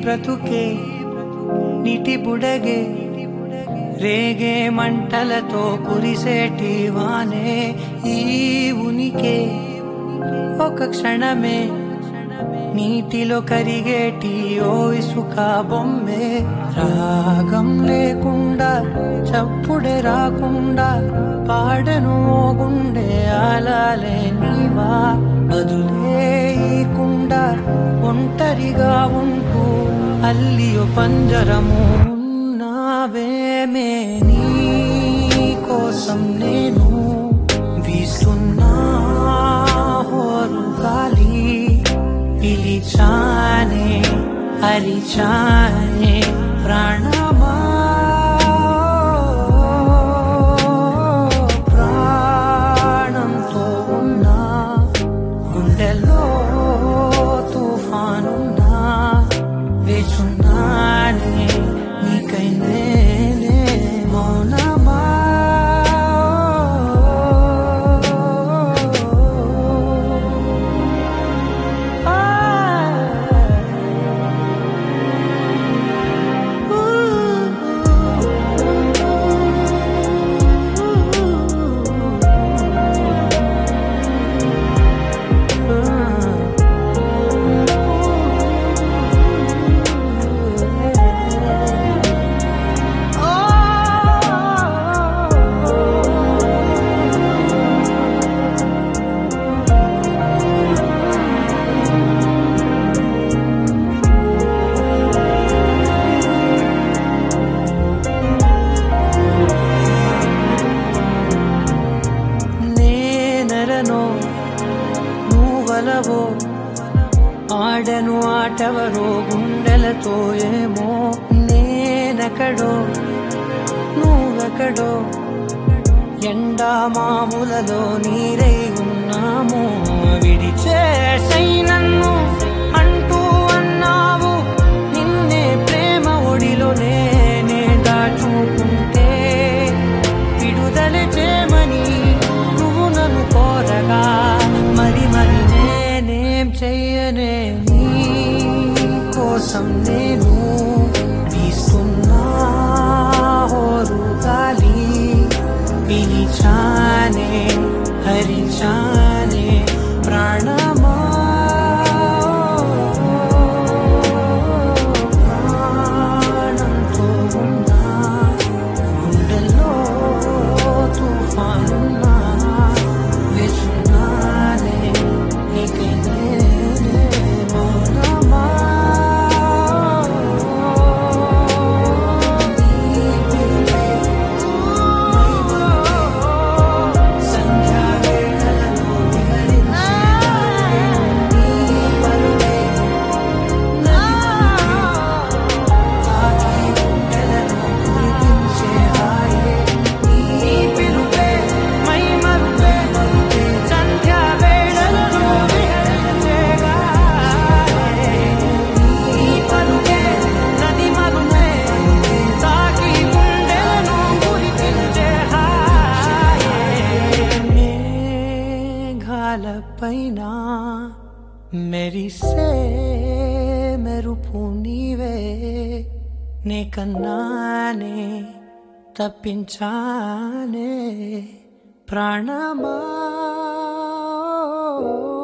బ్రతుకే నీటి బుడగే రేగే మంటలతో కురిసేటి వానే ఈ ఉనికే ఒక క్షణమే నీటిలో కరిగేటి ఓ ఇసుక బొమ్మే రాగం లేకుండా చప్పుడే రాకుండా పాడను ఓ గుండె ఆలాలే నీవా బదులే ఈకుండా ఒంటరిగా ఉంటూ అల్లియో పంజరము ఉన్నావేమే నీ కోసం నేను వీస్తున్నా హోరు గాలి పిలిచానే అరిచానే ప్రాణమా ప్రాణంతో ఉన్నా గుండెల్లో తుఫానున్నా వేచున్నానే నీకై నేనే మౌనమా నేనరనో నువ్వలవో ఆడను ఆటవరో గుండెలతో ఏమో నేనెక్కడో నువ్వెక్కడో ఎండా మామూలలో నీరై ఉన్నాము విడిచేసై నన్ను అంటూ అన్నావు నిన్నే ప్రేమ ఒడిలో నేనే దాచుకుంటే విడుదల చేయమని నువ్వు నన్ను కోరగా మరి మరి నేనేం చెయ్యనే నీ కోసం నేను వీస్తున్నా హోరు గాలి పిలిచానే హరిచానే ప్రాణమా ప్రాణంతో ఉన్నా గుండెల్లో తుఫానున్నా వేచున్నానే నీకై నేనే మౌనమా నీ పిలుపే సంధ్యా వేళలలో విహరించే నీ పలుకే తాకి గుండెలను కురిపించే హాయే నీ పిలుపే మై మరుపే సంధ్యా వేళలలో విహరించే గాయే నీ పలుకే నది మరుపే తాకి గుండెలను కురిపించే హాయే మేఘాలపైన మెరిసే మెరుపు నీవే నే కన్నానే తప్పించానే ప్రాణమా